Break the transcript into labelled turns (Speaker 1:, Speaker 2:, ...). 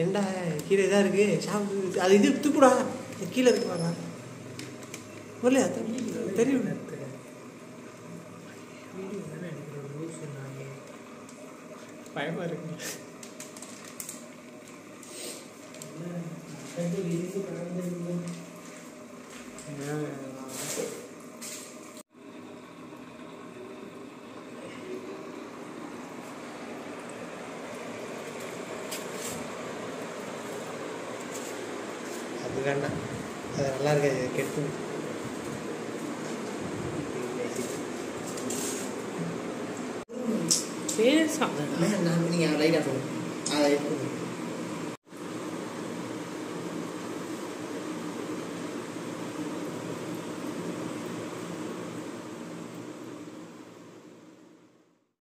Speaker 1: ஏண்டா கீழே இதாக இருக்கு சாப்பிட்டு அது இது துப்புடா கீழே இருக்கு பாடா வரலையா தெ- தெரியும் பயமா இருக்கு அது வேண்டாம் அது நல்லா இருக்காது கெட்டு பேசாத
Speaker 2: நான் நீங்கள் லைட்டாக சொல்லுங்கள் அதை எடுத்து